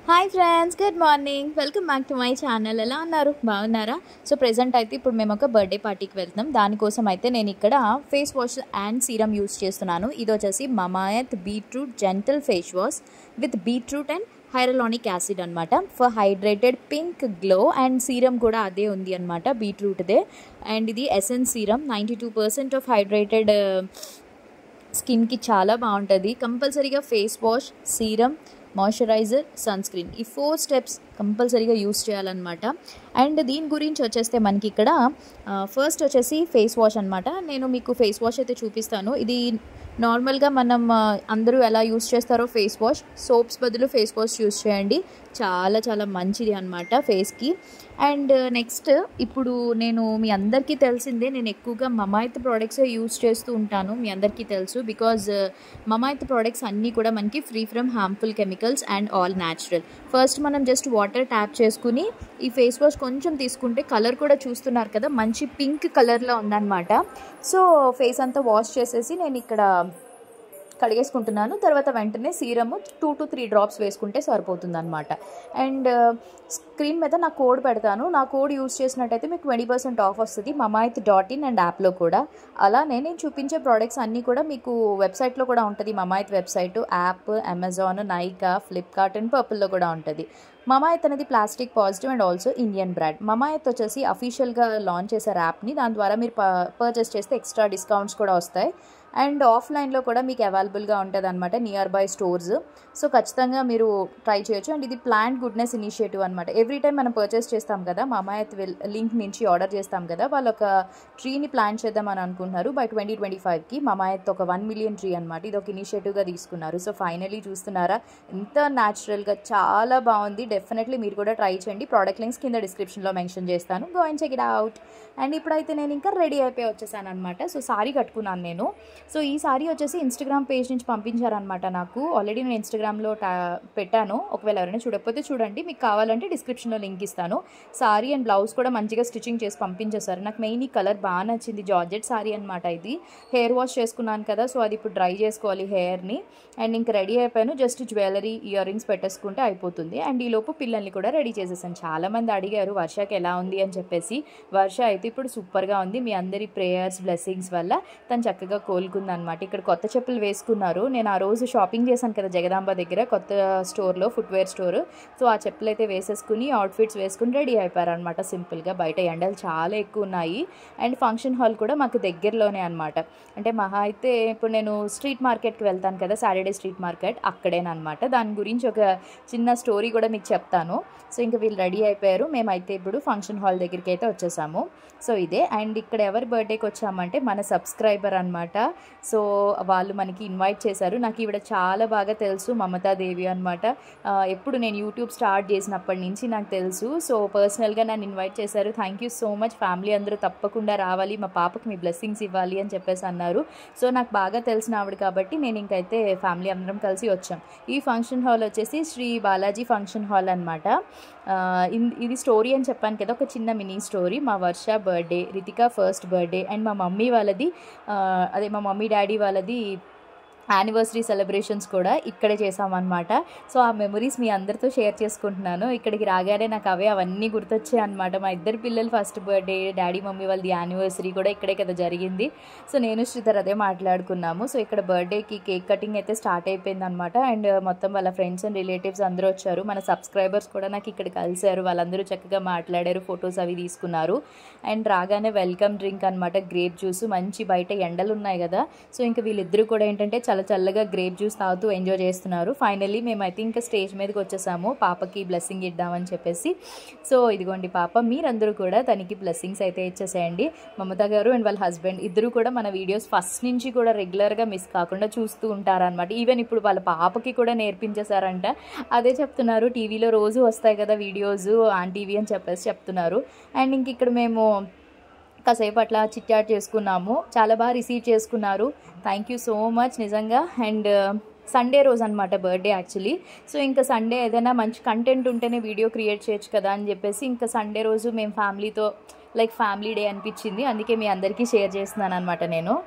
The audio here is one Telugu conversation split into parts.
hi friends good morning welcome back to my channel ఎలా ఉన్నారు బాగున్నారా సో ప్రెసెంట్ అయితే ఇప్పుడు మేము ఒక బర్త్డే పార్టీకి వెళ్తున్నాం దానికోసం అయితే నేను ఇక్కడ face wash and serum use చేస్తున్నాను ఇది వచ్చేసి Mamaearth beetroot gentle face wash with beetroot and hyaluronic acid అనమాట for hydrated pink glow and serum కూడా అదే ఉంది అనమాట బీట్రూట్దే అండ్ ఇది essence serum ninety two percent of hydrated స్కిన్కి చాలా బాగుంటుంది కంపల్సరీగా face wash serum moisturiser sunscreen ఈ ఫోర్ స్టెప్స్ కంపల్సరీగా యూస్ చేయాలన్నమాట అండ్ దీని గురించి వచ్చేస్తే మనకి ఇక్కడ ఫస్ట్ వచ్చేసి ఫేస్ వాష్ అనమాట నేను మీకు ఫేస్ వాష్ అయితే చూపిస్తాను ఇది నార్మల్గా మనం ఆ, అందరూ ఎలా యూస్ చేస్తారో ఫేస్ వాష్ సోప్స్ బదులు ఫేస్ వాష్ యూస్ చేయండి చాలా చాలా మంచిది అనమాట ఫేస్కి అండ్ నెక్స్ట్ ఇప్పుడు నేను మీ అందరికీ తెలిసిందే నేను ఎక్కువగా మమాయిత్ ప్రోడక్ట్సే యూస్ చేస్తూ ఉంటాను మీ అందరికీ తెలుసు బికాజ్ మమాయిత్ ప్రోడక్ట్స్ అన్నీ కూడా మనకి free from harmful chemicals and all natural first మనం జస్ట్ వాటర్ ట్యాప్ చేసుకుని ఈ ఫేస్ వాష్ కొంచెం తీసుకుంటే కలర్ కూడా చూస్తున్నారు కదా మంచి పింక్ కలర్లో ఉందన్నమాట సో ఫేస్ అంతా వాష్ చేసేసి నేను ఇక్కడ కడిగేసుకుంటున్నాను తర్వాత వెంటనే serum two to three drops వేసుకుంటే సరిపోతుంది అనమాట అండ్ స్క్రీన్ మీద నా కోడ్ పెడతాను నా కోడ్ యూస్ చేసినట్టయితే మీకు ట్వంటీ పర్సెంట్ ఆఫ్ వస్తుంది మమాయిత్ డాట్ ఇన్ అండ్ యాప్లో కూడా అలానే నేను చూపించే ప్రోడక్ట్స్ అన్నీ కూడా మీకు వెబ్సైట్లో కూడా ఉంటుంది Mamaearth website app Amazon Nykaa Flipkart and పర్పుల్లో కూడా ఉంటుంది మమాయత్ అనేది plastic positive and also Indian brand Mamaearth వచ్చేసి అఫీషియల్గా లాంచ్ చేశారు యాప్ని దాని ద్వారా మీరు పర్చేస్ చేస్తే ఎక్స్ట్రా డిస్కౌంట్స్ కూడా వస్తాయి అండ్ ఆఫ్లైన్లో కూడా మీకు అవైలబుల్గా ఉంటుంది అనమాట నియర్ బై స్టోర్స్ సో ఖచ్చితంగా మీరు ట్రై చేయొచ్చు అండ్ ఇది ప్లాంట్ గుడ్నెస్ ఇనిషియేటివ్ అనమాట ఎవ్రీ టైం మనం పర్చేస్ చేస్తాం కదా మమాయత్ లింక్ నుంచి ఆర్డర్ చేస్తాం కదా వాళ్ళు ఒక ట్రీని ప్లాంట్ చేద్దామని అనుకుంటున్నారు బై ట్వంటీ ట్వంటీ ఫైవ్కి మమాయత్ ఒక వన్ మిలియన్ ట్రీ అనమాట ఇది ఒక ఇనిషియేటివ్గా తీసుకున్నారు సో ఫైనలీ చూస్తున్నారా ఎంత న్యాచురల్గా చాలా బాగుంది డెఫినెట్లీ మీరు కూడా ట్రై చేయండి ప్రోడక్ట్ లింక్స్ కింద డిస్క్రిప్షన్లో మెన్షన్ చేస్తాను go and check it out and ఇప్పుడైతే నేను ఇంకా రెడీ అయిపోయి వచ్చేసాను అనమాట సో సారీ కట్టుకున్నాను నేను సో ఈ సారీ వచ్చేసి ఇన్స్టాగ్రామ్ పేజ్ నుంచి పంపించారనమాట నాకు ఆల్రెడీ నేను ఇన్స్టాగ్రామ్లో టా పెట్టాను ఒకవేళ ఎవరైనా చూడకపోతే చూడండి మీకు కావాలంటే డిస్క్రిప్షన్లో లింక్ ఇస్తాను సారీ అండ్ బ్లౌజ్ కూడా మంచిగా స్టిచ్చింగ్ చేసి పంపించేశారు నాకు మెయిన్ ఈ కలర్ బాగా నచ్చింది జార్జెట్ సారీ అనమాట ఇది హెయిర్ వాష్ చేసుకున్నాను కదా సో అది ఇప్పుడు డ్రై చేసుకోవాలి హెయిర్ని అండ్ ఇంక రెడీ అయిపోయాను జస్ట్ జ్యువెలరీ ఇయర్ రింగ్స్ పెట్టేసుకుంటే అయిపోతుంది అండ్ ఈ లోపు పిల్లల్ని కూడా రెడీ చేసేసాను చాలామంది అడిగారు వర్షకి ఎలా ఉంది అని చెప్పేసి వర్ష అయితే ఇప్పుడు సూపర్గా ఉంది మీ అందరి ప్రేయర్స్ బ్లెస్సింగ్స్ వల్ల తను చక్కగా కోలుకుంది అనమాట ఇక్కడ కొత్త చెప్పులు వేసుకున్నారు నేను ఆ రోజు షాపింగ్ చేశాను కదా జగదాంబ దగ్గర కొత్త స్టోర్లో ఫుట్వేర్ స్టోర్ సో ఆ చెప్పులు అయితే వేసేసుకుని అవుట్ఫిట్స్ వేసుకుని రెడీ అయిపోయారనమాట సింపుల్గా బయట ఎండలు చాలా ఎక్కువ ఉన్నాయి అండ్ ఫంక్షన్ హాల్ కూడా మాకు దగ్గరలోనే అనమాట అంటే మహా అయితే ఇప్పుడు నేను స్ట్రీట్ మార్కెట్కి వెళ్తాను కదా సాటర్డే స్ట్రీట్ మార్కెట్ అక్కడేనమాట దాని గురించి ఒక చిన్న స్టోరీ కూడా మీకు చెప్తాను సో ఇంకా వీళ్ళు రెడీ అయిపోయారు మేమైతే ఇప్పుడు ఫంక్షన్ హాల్ దగ్గరికి అయితే వచ్చేసాము సో ఇదే అండ్ ఇక్కడ ఎవరి బర్త్డేకి వచ్చామంటే మన సబ్స్క్రైబర్ అనమాట సో వాళ్ళు మనకి ఇన్వైట్ చేశారు నాకు ఈవిడ చాలా బాగా తెలుసు మమతాదేవి అనమాట ఎప్పుడు నేను యూట్యూబ్ స్టార్ట్ చేసినప్పటి నుంచి నాకు తెలుసు సో పర్సనల్గా నన్ను ఇన్వైట్ చేశారు thank you so much family అందరూ తప్పకుండా రావాలి మా పాపకి మీ బ్లెస్సింగ్స్ ఇవ్వాలి అని చెప్పేసి అన్నారు సో నాకు బాగా తెలిసిన ఆవిడ కాబట్టి నేను ఇంకైతే ఫ్యామిలీ అందరం కలిసి వచ్చాం ఈ ఫంక్షన్ హాల్ వచ్చేసి శ్రీ బాలాజీ ఫంక్షన్ హాల్ అనమాట ఇది స్టోరీ అని చెప్పాను కదా ఒక చిన్న మినీ స్టోరీ మా Varsha birthday Ritika first birthday and మా మమ్మీ వాళ్ళది ఆ, అదే మా మమ్మీ డాడీ వాళ్ళది యానివర్సరీ సెలబ్రేషన్స్ కూడా ఇక్కడే చేసామన్నమాట సో ఆ మెమరీస్ మీ అందరితో షేర్ చేసుకుంటున్నాను ఇక్కడికి రాగానే నాకు అవే అవన్నీ గుర్తొచ్చాయి అనమాట మా ఇద్దరు పిల్లలు ఫస్ట్ బర్త్డే డాడీ మమ్మీ వాళ్ళది యానివర్సరీ కూడా ఇక్కడే కదా జరిగింది సో నేను శ్రీధర్ అదే మాట్లాడుకున్నాము సో ఇక్కడ బర్త్డేకి కేక్ కటింగ్ అయితే స్టార్ట్ అయిపోయింది అనమాట అండ్ మొత్తం వాళ్ళ ఫ్రెండ్స్ అండ్ రిలేటివ్స్ అందరూ వచ్చారు మన సబ్స్క్రైబర్స్ కూడా నాకు ఇక్కడ కలిశారు వాళ్ళందరూ చక్కగా మాట్లాడారు ఫొటోస్ అవి తీసుకున్నారు అండ్ రాగానే వెల్కమ్ డ్రింక్ అనమాట గ్రేప్ జ్యూస్ మంచి బయట ఎండలు ఉన్నాయి కదా సో ఇంకా వీళ్ళిద్దరూ కూడా ఏంటంటే చాలా చల్లగా గ్రేప్ జ్యూస్ తాగుతూ ఎంజాయ్ చేస్తున్నారు ఫైనల్లీ మేమైతే ఇంకా స్టేజ్ మీదకి వచ్చేసాము పాపకి బ్లెస్సింగ్ ఇద్దామని చెప్పేసి సో ఇదిగోండి పాప మీరందరూ కూడా తనకి బ్లెస్సింగ్స్ అయితే ఇచ్చేసేయండి మమత గారు అండ్ వాళ్ళ హస్బెండ్ ఇద్దరు కూడా మన వీడియోస్ ఫస్ట్ నుంచి కూడా రెగ్యులర్గా మిస్ కాకుండా చూస్తూ ఉంటారనమాట ఈవెన్ ఇప్పుడు వాళ్ళ పాపకి కూడా నేర్పించేశారంట అదే చెప్తున్నారు టీవీలో రోజు వస్తాయి కదా వీడియోస్ ఆన్ టీవీ అని చెప్పేసి చెప్తున్నారు అండ్ ఇంక ఇక్కడ మేము కాసేపు అట్లా చిట్చాట్ చేసుకున్నాము చాలా బాగా రిసీవ్ చేసుకున్నారు థ్యాంక్ యూ సో మచ్ నిజంగా అండ్ సండే రోజు అనమాట బర్త్డే యాక్చువల్లీ సో ఇంకా సండే ఏదైనా మంచి కంటెంట్ ఉంటేనే వీడియో క్రియేట్ చేయొచ్చు కదా అని చెప్పేసి ఇంకా సండే రోజు మేము ఫ్యామిలీతో లైక్ ఫ్యామిలీ డే అనిపించింది అందుకే మీ అందరికీ షేర్ చేస్తున్నాను అనమాట నేను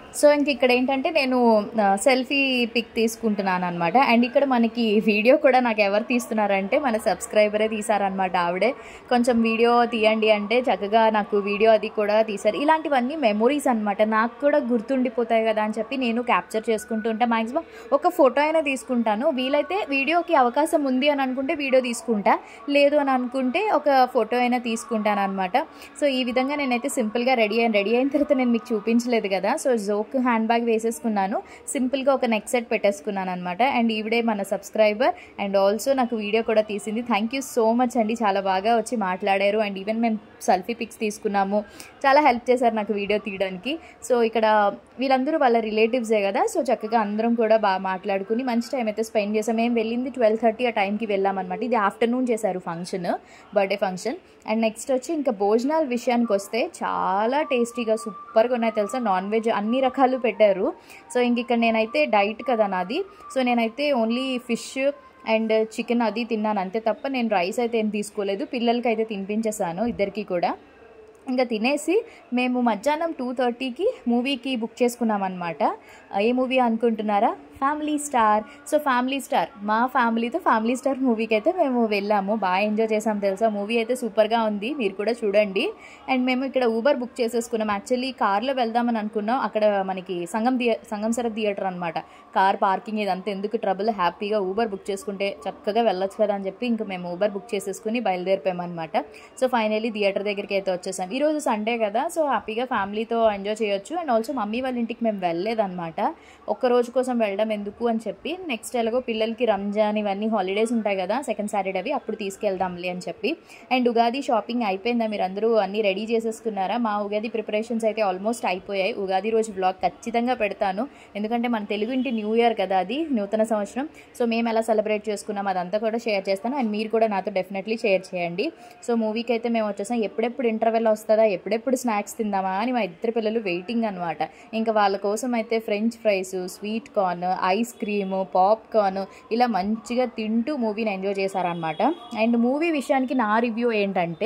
సో ఇంక ఇక్కడ ఏంటంటే నేను సెల్ఫీ పిక్ తీసుకుంటున్నాను అనమాట అండ్ ఇక్కడ మనకి వీడియో కూడా నాకు ఎవరు తీస్తున్నారంటే మన సబ్స్క్రైబరే తీసారనమాట ఆవిడే కొంచెం వీడియో తీయండి అంటే చక్కగా నాకు వీడియో అది కూడా తీశారు ఇలాంటివన్నీ మెమొరీస్ అనమాట నాకు కూడా గుర్తుండిపోతాయి కదా అని చెప్పి నేను క్యాప్చర్ చేసుకుంటూ ఉంటా మ్యాక్సిమం ఒక ఫోటో అయినా తీసుకుంటాను వీలైతే వీడియోకి అవకాశం ఉంది అని అనుకుంటే వీడియో తీసుకుంటా లేదు అని అనుకుంటే ఒక ఫోటో అయినా తీసుకుంటాను అనమాట సో ఈ విధంగా నేనైతే సింపుల్గా రెడీ అయిన రెడీ అయిన తర్వాత నేను మీకు చూపించలేదు కదా సో జోక్ హ్యాండ్ బ్యాగ్ వేసేసుకున్నాను సింపుల్గా ఒక నెక్ సెట్ పెట్టేసుకున్నాను అనమాట అండ్ ఈవిడే మన సబ్స్క్రైబర్ అండ్ ఆల్సో నాకు వీడియో కూడా తీసింది థ్యాంక్ యూ సో మచ్ అండి చాలా బాగా వచ్చి మాట్లాడారు అండ్ ఈవెన్ మేము సెల్ఫీ పిక్స్ తీసుకున్నాము చాలా హెల్ప్ చేశారు నాకు వీడియో తీయడానికి సో ఇక్కడ వీళ్ళందరూ వాళ్ళ రిలేటివ్సే కదా సో చక్కగా అందరం కూడా బాగా మాట్లాడుకుని మంచి టైం అయితే స్పెండ్ చేసాం మేము వెళ్ళింది ట్వెల్వ్ థర్టీ ఆ టైంకి వెళ్ళామన్నమాట ఇది ఆఫ్టర్నూన్ చేశారు function birthday function and next వచ్చి ఇంకా భోజనాల విషయానికి వస్తే చాలా టేస్టీగా సూపర్గా ఉన్నాయి తెలుసా నాన్ వెజ్ అన్ని రకాలు పెట్టారు సో ఇంక ఇక్కడ నేనైతే డైట్ కదా నాది సో నేనైతే ఓన్లీ ఫిష్ అండ్ చికెన్ అది తిన్నాను అంతే తప్ప నేను రైస్ అయితే ఏం తీసుకోలేదు పిల్లలకి అయితే తినిపించేసాను ఇద్దరికి కూడా ఇంకా తినేసి మేము మధ్యాహ్నం టూ థర్టీకి మూవీకి బుక్ చేసుకున్నాం అనమాట ఏ మూవీ అనుకుంటున్నారా Family Star so Family Star మా ఫ్యామిలీతో ఫ్యామిలీ స్టార్ మూవీకి అయితే మేము వెళ్ళాము బాగా ఎంజాయ్ చేసాం తెలుసా మూవీ అయితే సూపర్గా ఉంది మీరు కూడా చూడండి అండ్ మేము ఇక్కడ ఊబర్ బుక్ చేసేసుకున్నాం యాక్చువల్లీ కార్లో వెళ్దామని అనుకున్నాం అక్కడ మనకి సంగం థియే సంగం సరత్ థియేటర్ అనమాట కార్ పార్కింగ్ ఇదంతా ఎందుకు ట్రబుల్ హ్యాపీగా ఊబర్ బుక్ చేసుకుంటే చక్కగా వెళ్ళొచ్చు కదా అని చెప్పి ఇంకా మేము ఊబర్ బుక్ చేసేసుకుని బయలుదేరిపోయామన్నమాట సో ఫైనల్లీ థియేటర్ దగ్గరికి అయితే వచ్చేసాం ఈరోజు సండే కదా సో హ్యాపీగా ఫ్యామిలీతో ఎంజాయ్ చేయొచ్చు అండ్ ఆల్సో మమ్మీ వాళ్ళ ఇంటికి మేము వెళ్ళలేదన్నమాట ఒక్క రోజు కోసం వెళ్ళడం ఎందుకు అని చెప్పి నెక్స్ట్ ఎలాగో పిల్లలకి రంజాన్ ఇవన్నీ హాలిడేస్ ఉంటాయి కదా సెకండ్ సాటర్డే అవి అప్పుడు తీసుకెళ్దాంలే అని చెప్పి అండ్ ఉగాది షాపింగ్ అయిపోయిందా మీరు అందరూ అన్నీ రెడీ చేసేసుకున్నారా మా ఉగాది ప్రిపరేషన్స్ అయితే ఆల్మోస్ట్ అయిపోయాయి ఉగాది రోజు బ్లాగ్ ఖచ్చితంగా పెడతాను ఎందుకంటే మన తెలుగు ఇంటి న్యూ ఇయర్ కదా అది నూతన సంవత్సరం సో మేము ఎలా సెలబ్రేట్ చేసుకున్నాం అదంతా కూడా షేర్ చేస్తాను అండ్ మీరు కూడా నాతో డెఫినెట్లీ షేర్ చేయండి సో మూవీకి అయితే మేము వచ్చేసాం ఎప్పుడెప్పుడు ఇంటర్వెల్ వస్తుందా ఎప్పుడెప్పుడు స్నాక్స్ తిందామా అని మా ఇద్దరు పిల్లలు వెయిటింగ్ అనమాట ఇంకా వాళ్ళ కోసం అయితే French fries sweet corn ice cream popcorn ఇలా మంచిగా తింటూ మూవీని ఎంజాయ్ చేశారనమాట అండ్ మూవీ విషయానికి నా రివ్యూ ఏంటంటే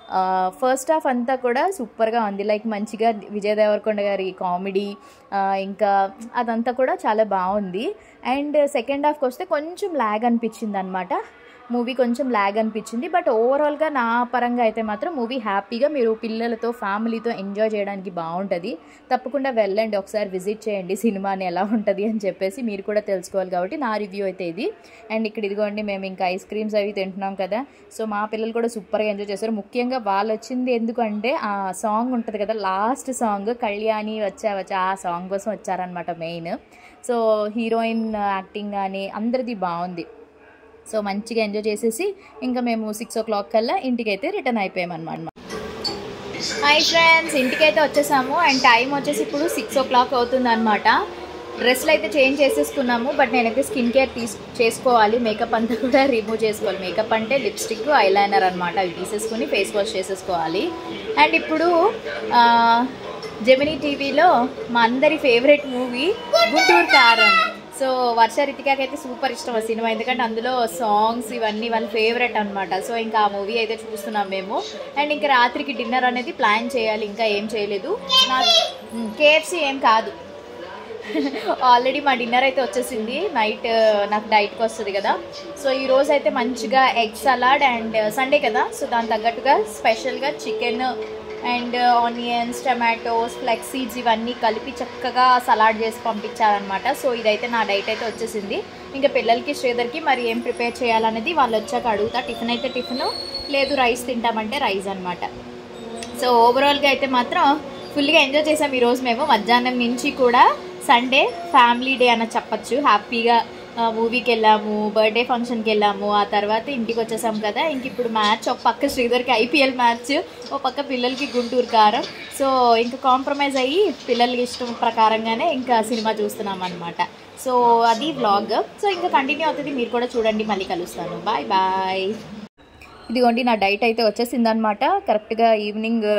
ఫస్ట్ హాఫ్ అంతా కూడా సూపర్గా ఉంది లైక్ మంచిగా విజయ్ దేవరకొండ గారి కామెడీ ఇంకా అదంతా కూడా చాలా బాగుంది అండ్ సెకండ్ హాఫ్కి వస్తే కొంచెం ల్యాగ్ అనిపించింది అనమాట మూవీ కొంచెం ల్యాగ్ అనిపించింది బట్ ఓవరాల్గా నా పరంగా అయితే మాత్రం మూవీ హ్యాపీగా మీరు పిల్లలతో ఫ్యామిలీతో ఎంజాయ్ చేయడానికి బాగుంటుంది తప్పకుండా వెళ్ళండి ఒకసారి విజిట్ చేయండి సినిమాని ఎలా ఉంటుంది అని చెప్పేసి మీరు కూడా తెలుసుకోవాలి కాబట్టి నా రివ్యూ అయితే ఇది అండ్ ఇక్కడ ఇదిగోండి మేము ఇంకా ఐస్ క్రీమ్స్ అవి తింటున్నాం కదా సో మా పిల్లలు కూడా సూపర్గా ఎంజాయ్ చేశారు ముఖ్యంగా వాళ్ళు వచ్చింది ఎందుకంటే ఆ సాంగ్ ఉంటుంది కదా లాస్ట్ సాంగ్ కళ్యాణి వచ్చా వచ్చా ఆ సాంగ్ కోసం వచ్చారనమాట మెయిన్ సో హీరోయిన్ యాక్టింగ్ కానీ అందరిది బాగుంది సో మంచిగా ఎంజాయ్ చేసేసి ఇంకా మేము సిక్స్ ఓ క్లాక్ కల్లా ఇంటికైతే రిటర్న్ అయిపోయామన్నమాట హాయ్ ఫ్రెండ్స్ ఇంటికైతే వచ్చేసాము అండ్ టైం వచ్చేసి ఇప్పుడు సిక్స్ ఓ క్లాక్ అవుతుంది అనమాట డ్రెస్లు అయితే చేంజ్ చేసేసుకున్నాము బట్ నేనైతే స్కిన్ కేర్ తీసు చేసుకోవాలి మేకప్ అంతా కూడా రిమూవ్ చేసుకోవాలి మేకప్ అంటే లిప్స్టిక్ ఐలైనర్ అనమాట అవి తీసేసుకుని ఫేస్ వాష్ చేసేసుకోవాలి అండ్ ఇప్పుడు జెమినీ టీవీలో మా అందరి ఫేవరెట్ మూవీ గుంటూరు కారం సో వర్ష రితికాకైతే సూపర్ ఇష్టం ఆ సినిమా ఎందుకంటే అందులో సాంగ్స్ ఇవన్నీ వాళ్ళ ఫేవరెట్ అనమాట సో ఇంకా ఆ మూవీ అయితే చూస్తున్నాం మేము అండ్ ఇంకా రాత్రికి డిన్నర్ అనేది ప్లాన్ చేయాలి ఇంకా ఏం చేయలేదు నా కేఎఫ్సి ఏం కాదు ఆల్రెడీ మా డిన్నర్ అయితే వచ్చేసింది నైట్ నాకు డైట్కి వస్తుంది కదా సో ఈ రోజు అయితే మంచిగా ఎగ్ సలాడ్ అండ్ సండే కదా సో దాని తగ్గట్టుగా స్పెషల్గా chicken and onions tomatoes flax seeds ఇవన్నీ కలిపి చక్కగా సలాడ్ చేసి పంపించారనమాట సో ఇదైతే నా డైట్ అయితే వచ్చేసింది ఇంకా పిల్లలకి శ్రీధర్కి మరి ఏం ప్రిపేర్ చేయాలనేది వాళ్ళు వచ్చాక అడుగుతా టిఫిన్ అయితే టిఫిన్ లేదు రైస్ తింటామంటే రైస్ అనమాట సో ఓవరాల్గా అయితే మాత్రం ఫుల్గా ఎంజాయ్ చేసాం ఈరోజు మేము మధ్యాహ్నం నుంచి కూడా సండే ఫ్యామిలీ డే అని చెప్పచ్చు హ్యాపీగా మూవీకి వెళ్ళాము బర్త్డే ఫంక్షన్కి వెళ్ళాము ఆ తర్వాత ఇంటికి వచ్చేసాం కదా ఇంక ఇప్పుడు మ్యాచ్ ఒక పక్క శ్రీధర్కి ఐపీఎల్ మ్యాచ్ ఒక పక్క పిల్లలకి గుంటూరు కారం సో ఇంకా కాంప్రమైజ్ అయ్యి పిల్లలకి ఇష్టం ప్రకారంగానే ఇంకా సినిమా చూస్తున్నాం అనమాట సో అది వ్లాగ్ సో ఇంకా కంటిన్యూ అవుతుంది మీరు కూడా చూడండి మళ్ళీ కలుస్తాను బాయ్ బాయ్ ఇదిగోండి నా డైట్ అయితే వచ్చేసింది అనమాట కరెక్ట్గా ఈవినింగ్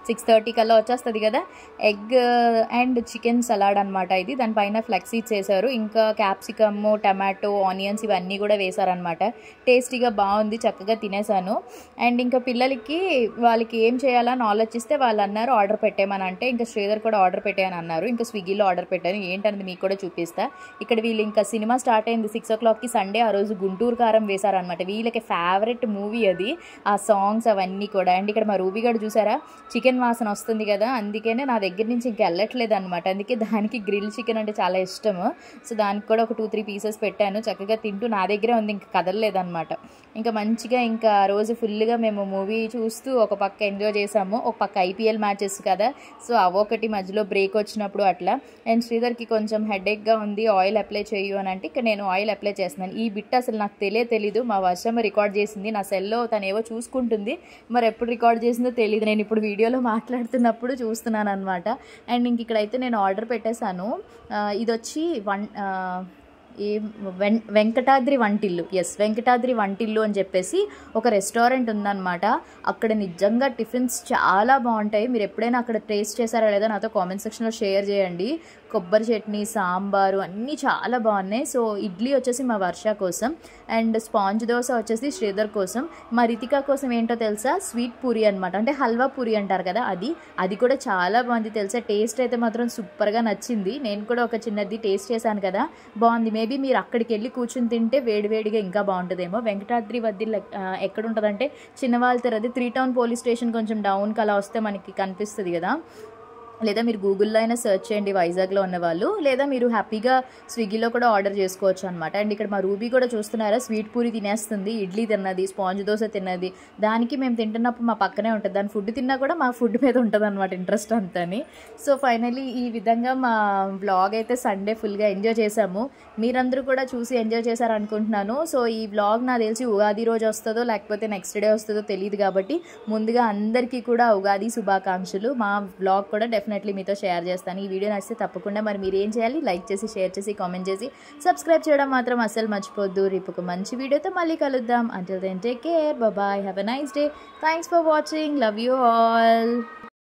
సిక్స్ థర్టీ కల్లా వచ్చేస్తుంది కదా ఎగ్ అండ్ చికెన్ సలాడ్ అనమాట ఇది దానిపైన ఫ్లెక్సీడ్స్ వేశారు ఇంకా క్యాప్సికమ్ టమాటో ఆనియన్స్ ఇవన్నీ కూడా వేశారనమాట టేస్టీగా బాగుంది చక్కగా తినేసాను అండ్ ఇంకా పిల్లలకి వాళ్ళకి ఏం చేయాలని ఆలోచిస్తే వాళ్ళు అన్నారు ఆర్డర్ పెట్టేమని అంటే ఇంకా శ్రీధర్ కూడా ఆర్డర్ పెట్టాయని అన్నారు ఇంకా స్విగ్గీలో ఆర్డర్ పెట్టాను ఏంటనేది మీకు కూడా చూపిస్తా ఇక్కడ వీళ్ళు ఇంకా సినిమా స్టార్ట్ అయింది సిక్స్ ఓ క్లాక్కి సండే ఆ రోజు గుంటూరు కారం వేశారనమాట వీళ్ళకి ఫేవరెట్ మూవీ అది ఆ సాంగ్స్ అవన్నీ కూడా అండ్ ఇక్కడ మా రూబీ గడు చూసారా చికెన్ వాసన వస్తుంది కదా అందుకనే నా దగ్గర నుంచి ఇంకా వెళ్ళట్లేదు అనమాట అందుకే దానికి గ్రిల్ చికెన్ అంటే చాలా ఇష్టము సో దానికి కూడా ఒక టూ త్రీ పీసెస్ పెట్టాను చక్కగా తింటూ నా దగ్గరే ఉంది ఇంకా కదలలేదన్నమాట ఇంకా మంచిగా ఇంకా ఆ రోజు ఫుల్గా మేము మూవీ చూస్తూ ఒక పక్క ఎంజాయ్ చేసాము ఒక పక్క ఐపీఎల్ మ్యాచెస్ కదా సో అవొకటి మధ్యలో బ్రేక్ వచ్చినప్పుడు అట్లా అండ్ శ్రీధర్కి కొంచెం హెడేక్గా ఉంది ఆయిల్ అప్లై చేయు అని అంటే ఇక నేను ఆయిల్ అప్లై చేస్తున్నాను ఈ బిట్ అసలు నాకు తెలియ తెలీదు మా వర్షం రికార్డ్ చేసింది నా సెల్లో తను ఏవో చూసుకుంటుంది మరి ఎప్పుడు రికార్డ్ చేసిందో తెలియదు నేను ఇప్పుడు వీడియోలో మాట్లాడుతున్నప్పుడు చూస్తున్నాను అనమాట అండ్ ఇంక ఇక్కడైతే నేను ఆర్డర్ పెట్టేశాను ఆ, ఇది వచ్చి వన్ ఆ, ఈ వెం వెంకటాద్రి వంటిల్లు ఎస్ వెంకటాద్రి వంటిల్లు అని చెప్పేసి ఒక రెస్టారెంట్ ఉందన్నమాట అక్కడ నిజంగా టిఫిన్స్ చాలా బాగుంటాయి మీరు ఎప్పుడైనా అక్కడ టేస్ట్ చేశారా లేదో నాతో కామెంట్ సెక్షన్లో షేర్ చేయండి కొబ్బరి చట్నీ సాంబారు అన్నీ చాలా బాగున్నాయి సో ఇడ్లీ వచ్చేసి మా వర్ష కోసం అండ్ స్పాంజ్ దోశ వచ్చేసి శ్రీధర్ కోసం మా రితిక కోసం ఏంటో తెలుసా స్వీట్ పూరి అనమాట అంటే హల్వా పూరి అంటారు కదా అది అది కూడా చాలా బాగుంది తెలుసా టేస్ట్ అయితే మాత్రం సూపర్గా నచ్చింది నేను కూడా ఒక చిన్నది టేస్ట్ చేశాను కదా బాగుంది మేబీ మీరు అక్కడికి వెళ్ళి కూర్చుని తింటే వేడివేడిగా ఇంకా బాగుంటుందేమో వెంకటాద్రి వద్ద ఎక్కడ ఉంటుందంటే చిన్నవాళ్ళ అది త్రీ టౌన్ పోలీస్ స్టేషన్ కొంచెం డౌన్కి అలా వస్తే మనకి కనిపిస్తుంది కదా లేదా మీరు గూగుల్లో అయినా సెర్చ్ చేయండి వైజాగ్లో ఉన్న వాళ్ళు లేదా మీరు హ్యాపీగా స్విగ్గీలో కూడా ఆర్డర్ చేసుకోవచ్చు అనమాట అండ్ ఇక్కడ మా రూబీ కూడా చూస్తున్నారా స్వీట్ పూరి తినేస్తుంది ఇడ్లీ తిన్నది స్పాంజ్ దోశ తిన్నది దానికి మేము తింటున్నప్పుడు మా పక్కనే ఉంటుంది దాని ఫుడ్ తిన్నా కూడా మా ఫుడ్ మీద ఉంటుంది అనమాట ఇంట్రెస్ట్ అంతని సో ఫైనలీ ఈ విధంగా మా వ్లాగ్ అయితే సండే ఫుల్గా ఎంజాయ్ చేసాము మీరందరూ కూడా చూసి ఎంజాయ్ చేశారు అనుకుంటున్నాను సో ఈ వ్లాగ్ నాకు తెలిసి ఉగాది రోజు వస్తుందో లేకపోతే నెక్స్ట్ డే వస్తుందో తెలియదు కాబట్టి ముందుగా అందరికీ కూడా ఉగాది శుభాకాంక్షలు మా వ్లాగ్ కూడా డెఫినెట్లీ మీతో షేర్ చేస్తాను ఈ వీడియో నచ్చితే తప్పకుండా మరి మీరు ఏం చేయాలి లైక్ చేసి షేర్ చేసి కామెంట్ చేసి సబ్స్క్రైబ్ చేయడం మాత్రం అస్సలు మర్చిపోద్దు రేపు ఒక మంచి వీడియోతో మళ్ళీ కలుద్దాం until then take care bye have a nice day thanks for watching love you all